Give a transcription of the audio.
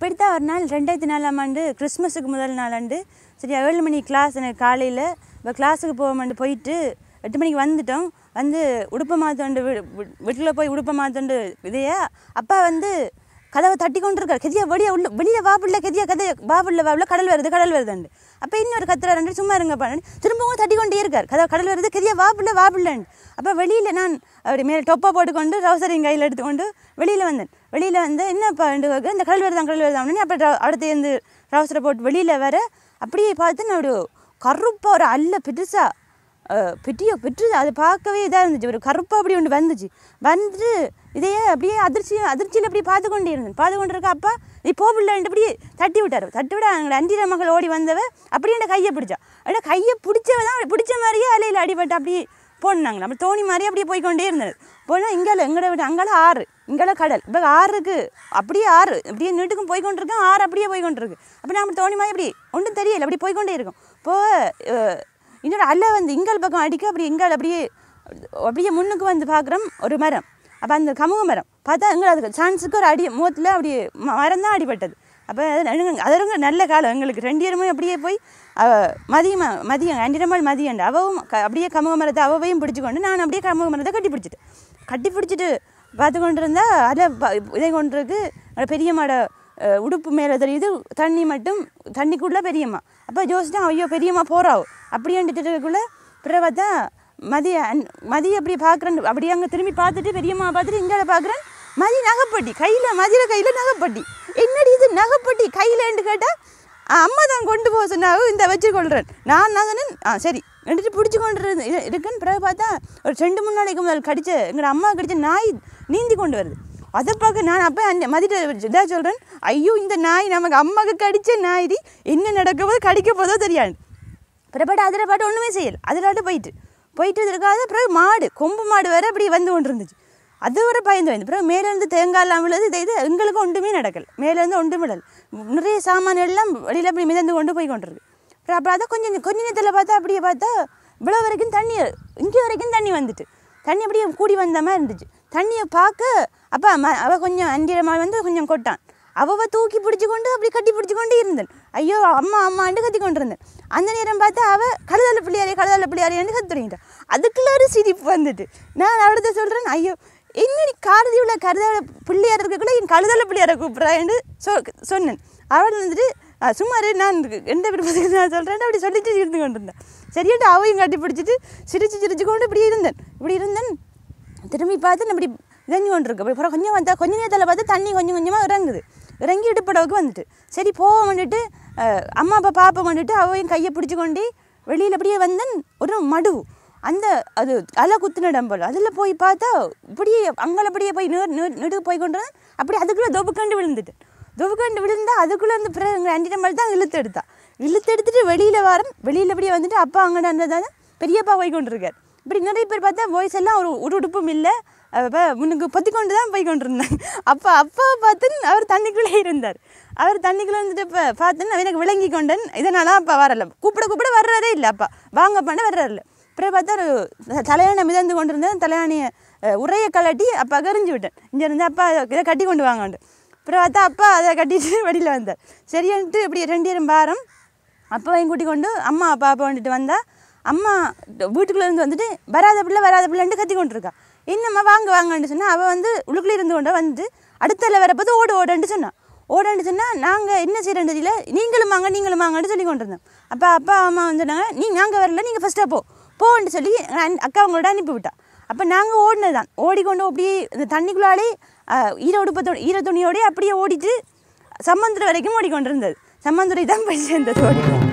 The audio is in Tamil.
இப்படித்தான் ஒரு நாள் ரெண்டாயிரத்தி நாலாம் ஆண்டு கிறிஸ்மஸுக்கு முதல் நாள் ஆண்டு சரி ஏழு மணி கிளாஸ் எனக்கு காலையில் இப்போ கிளாஸுக்கு போவோம்னு போயிட்டு எட்டு மணிக்கு வந்துட்டோம் வந்து உடுப்பை மாத்தோண்டு வீட்டில் போய் உடுப்பை மாத்தோண்டு இதையே அப்பா வந்து கதவை தட்டி கொண்டு இருக்கார் கெதியா வெளியே உள்ள வெளியே வா பிள்ளை கெதியா கதை வா பிள்ளை வா பிள்ளை கடல் வருது கடல் வருதுண்டு அப்போ இன்னொரு கத்துறா ரெண்டு சும்மா இருங்க பண்ணு திரும்பவும் தட்டி கொண்டே இருக்கார் கதவை கடல் வருது கெதியா வா பிள்ளை வா பிள்ளைன்னு அப்போ வெளியில் நான் அப்படி மேலே டொப்பா போட்டுக்கொண்டு ரவுசரிங் கையில் எடுத்துக்கொண்டு வெளியில் வந்தேன் வெளியில் வந்து என்னப்பா ரெண்டு இந்த கடல் வருதான் கடல் வருதான் அப்போ அடுத்து இருந்து ரவுசரை போட்டு வெளியில் வர அப்படியே பார்த்து நான் ஒரு கருப்பாக ஒரு அல்ல பெருசா அஹ், பெட்டியோ பெற்று அதை பார்க்கவே இதாக இருந்துச்சு ஒரு கருப்பாக அப்படி ஒன்று வந்துச்சு வந்து இதையே அப்படியே அதிர்ச்சி அதிர்ச்சியில் அப்படியே பார்த்து கொண்டே இருந்தேன் பார்த்து கொண்டு இருக்க அப்பா நீ போபிள்ளான்ட்டு அப்படியே தட்டி விட்டார் தட்டி விட எங்களோட அந்திர மகள் ஓடி வந்தவ அப்படியே என் கையை பிடிச்சா ஆனால் கையை பிடிச்சவ தான் பிடிச்ச மாதிரியே அலையில் அடிபட்டு அப்படியே போனாங்க நம்ம தோணி மாதிரி அப்படியே போய்க்கொண்டே இருந்தது போனால் இங்கால எங்கட விட அங்கால ஆறு இங்கால கடல் இப்போ ஆறுக்கு அப்படியே ஆறு அப்படியே நீட்டுக்கும் போய்க்கொண்டிருக்கேன் ஆறு அப்படியே போய்க்கொண்டிருக்கு அப்போ நம்ம தோணி மாதிரி அப்படி ஒன்றும் தெரியல அப்படி போய்க்கொண்டே இருக்கும் இப்போ அஹ், இன்னொரு அலை வந்து இங்கால் பக்கம் அடிக்க அப்படி இங்கால் அப்படியே அப்படியே முன்னுக்கு வந்து பார்க்குறோம் ஒரு மரம் அப்போ அந்த கமுக மரம் பார்த்தா எங்களை அதுக்கு சான்ஸுக்கு ஒரு அடி முகத்தில் அப்படியே ம- மரம் தான் அடிபட்டது அப்போ அதருங்க நல்ல காலம் எங்களுக்கு ரெண்டு பேருமே அப்படியே போய் அவ மதியம் மதியம் அண்டிரம்மாள் மதியண்டு அவவும் க- அப்படியே கமுக மரத்தை அவவையும் பிடிச்சிக்கொண்டு நான் அப்படியே கமுக மரத்தை கட்டி பிடிச்சிட்டேன் கட்டி பிடிச்சிட்டு பார்த்து கொண்டு இருந்தா அதில் இதை கொண்டு இருக்கு பெரியம்மாட அஹ், உடுப்பு மேலே தெரியுது தண்ணி மட்டும் தண்ணிக்குள்ளே பெரியம்மா அப்போ ஜோசிட்டா ஐயோ பெரியம்மா போறாவோ அப்படின்ட்டுக்குள்ள பிறகு பார்த்தா மதிய அன்- மதிய அப்படி பார்க்குறேன் அப்படியே அங்கே திரும்பி பார்த்துட்டு பெரியம்மா பார்த்துட்டு இங்கே பார்க்குறேன் மதி நகைப்பட்டி கையில் மதியில் கையில் நகைப்பட்டி என்னடி இது நகைப்பட்டி கையிலன்னு கேட்டால் அம்மா தான் கொண்டு போக சொன்னாங்க இந்த வச்சுக்கொள்கிறேன் நான் நான் சொன்னேன் ஆ சரி எடுத்து பிடிச்சி கொண்டு இருந்து இரு- இருக்குன்னு பிறகு பார்த்தா ஒரு ரெண்டு மூணு நாளைக்கு முதல் கடிச்ச எங்களோட அம்மா கடிச்ச நாய் நீந்தி கொண்டு வருது அதை பார்க்க நான் அப்போ அந்த மதிட்ட இதாக சொல்கிறேன் ஐயோ இந்த நாய் நமக்கு அம்மாவுக்கு கடிச்ச நாய் என்ன நடக்க போதோ கடிக்க போதோ தெரியாது பிறப்பாட்டு அதில் பாட்டு ஒன்றுமே செய்யலை அதில் போயிட்டு போயிட்டு இருக்காத பிறகு மாடு கொம்பு மாடு வேற அப்படி வந்து கொண்டு இருந்துச்சு அது ஒரு பயந்து பயந்து பிறகு மேலேருந்து தேங்காய்லாம் விழுது இது இது எங்களுக்கு ஒன்றுமே நடக்கல மேலேருந்து ஒன்றும் விழல நிறைய சாமான் எல்லாம் வெளியில் அப்படி மிதந்து கொண்டு போய் கொண்டிருக்கு அப்புறம் அப்புறம் அதை கொஞ்சம் கொஞ்ச நேரத்தில் பார்த்தா அப்படியே பார்த்தா இவ்வளோ வரைக்கும் தண்ணி இங்கே வரைக்கும் தண்ணி வந்துட்டு தண்ணி அப்படியே கூடி வந்த மாதிரி இருந்துச்சு தண்ணியை பார்க்க அப்பா ம அவ கொஞ்சம் அஞ்சிரமா வந்து கொஞ்சம் கொட்டான் அவ தூக்கி பிடிச்சி கொண்டு அப்படி கட்டி பிடிச்சி கொண்டு இருந்தேன் ஐயோ அம்மா அம்மாண்டு கத்தி கொண்டு இருந்தேன் அந்த நேரம் பார்த்தா அவ கழுதல பிள்ளையாரே கழுதல பிள்ளையாரேன்னு கத்து தொடங்கிட்டான் அதுக்குள்ள ஒரு சிரிப்பு வந்துட்டு நான் அடுத்த சொல்கிறேன் ஐயோ என்னடி காரதீவில் கருதல பிள்ளையார் இருக்கக்குள்ள என் கழுதல பிள்ளையாரை கூப்பிட்றான்னு சொ சொன்னேன் அவள் வந்துட்டு "ஆ, சும்மா இரு, நான் எந்த விருப்பத்துக்கு நான் சொல்கிறேன் அப்படி சொல்லிட்டு இருந்து கொண்டு இருந்தேன் சரியாட்டு அவையும் கட்டி பிடிச்சிட்டு சிரிச்சு சிரிச்சு கொண்டு இப்படி இருந்தேன் இப்படி இருந்தேன் திரும்பி பார்த்து நான் இப்படி இறங்கி கொண்டிருக்கு அப்படி அப்புறம் கொஞ்சம் வந்தா கொஞ்ச நேரத்தில் பார்த்து தண்ணி கொஞ்சம் கொஞ்சமாக இறங்குது இறங்கி இடுப்படவுக்கு வந்துட்டு சரி போவோம் வந்துட்டு அஹ், அம்மா அப்பா பாப்பா வந்துட்டு அவையும் கையை பிடிச்சி கொண்டு வெளியில் அப்படியே வந்தேன் ஒரு மடு அந்த அது அலை குத்துன இடம் போல் அதில் போய் பார்த்தா இப்படியே அங்கே அப்படியே போய் நீர் நீர் நெடு போய் கொண்டு வந்தேன் அப்படி அதுக்குள்ளே தொப்புக்கண்டு விழுந்துட்டு தொப்புக்கண்டு விழுந்தா அதுக்குள்ளே இருந்து பிறகு எங்கள் அண்டி நம்பர் தான் இழுத்து எடுத்தா இழுத்து எடுத்துட்டு வெளியில் வரேன் வெளியில் அப்படியே வந்துட்டு அப்பா அங்கே இருந்ததால பெரியப்பா போய் கொண்டிருக்கார் இப்படி நிறைய பேர் பார்த்தா வாய்ஸ் எல்லாம் ஒரு ஒரு உடுப்பும் இல்லை அப்போ முன்னுக்கு பொத்தி கொண்டு தான் போய் கொண்டிருந்தாங்க அப்போ அப்பாவை பார்த்து அவர் தண்ணிக்குள்ளே இருந்தார் அவர் தண்ணிக்குள்ளே இருந்துட்டு இப்போ பார்த்துன்னு எனக்கு விளங்கி கொண்டேன் இதனால அப்பா வரல கூப்பிட கூப்பிட வர்றதே இல்லை அப்பா வாங்க பண்ண வர்றாருல அப்புறம் பார்த்தா ஒரு தலையாணை மிதந்து கொண்டு இருந்தேன் தலையாணியை உரையை கலட்டி அப்பா கரிஞ்சு விட்டேன் இங்கே இருந்து அப்பா இதை கட்டி கொண்டு வாங்கண்டு அப்புறம் பார்த்தா அப்பா அதை கட்டிட்டு வெளியில் வந்தார் சரின்ட்டு இப்படி ரெண்டு பேரும் பாரம் அப்பாவையும் கூட்டி கொண்டு அம்மா அப்பா அப்பா வந்துட்டு வந்தா அம்மா வீட்டுக்குள்ள இருந்து வந்துட்டு வராத பிள்ளை வராத பிள்ளைன்ட்டு கத்தி கொண்டு இருக்கா என்னம்மா வாங்க வாங்கன்னு சொன்னா அவள் வந்து உள்ளுக்குள்ளே இருந்து கொண்டு வந்து அடுத்தல வரப்போது ஓடு ஓடுன்ட்டு சொன்னான் ஓடுன்னு சொன்னால் நாங்கள் என்ன செய்கிறோம் தெரியல நீங்களும் வாங்க நீங்களும் வாங்கன்னு சொல்லி கொண்டு இருந்தோம் அப்போ அப்பா அம்மா வந்து சொன்னாங்க நீ நாங்கள் வரல நீங்கள் ஃபஸ்ட்டாக போ போன்னு சொல்லி அன்- அக்கா அவங்களோட அனுப்பி விட்டா அப்போ நாங்கள் ஓடினது தான் ஓடிக்கொண்டு அப்படியே இந்த தண்ணிக்குள்ளாலே ஆஹ், ஈர உடுப்பத்தோட ஈர துணியோடய அப்படியே ஓடிட்டு சம்மந்துரை வரைக்கும் ஓடிக்கொண்டு இருந்தது சம்மந்துரை தான் போய் சேர்ந்தது ஓடிக்கொண்டு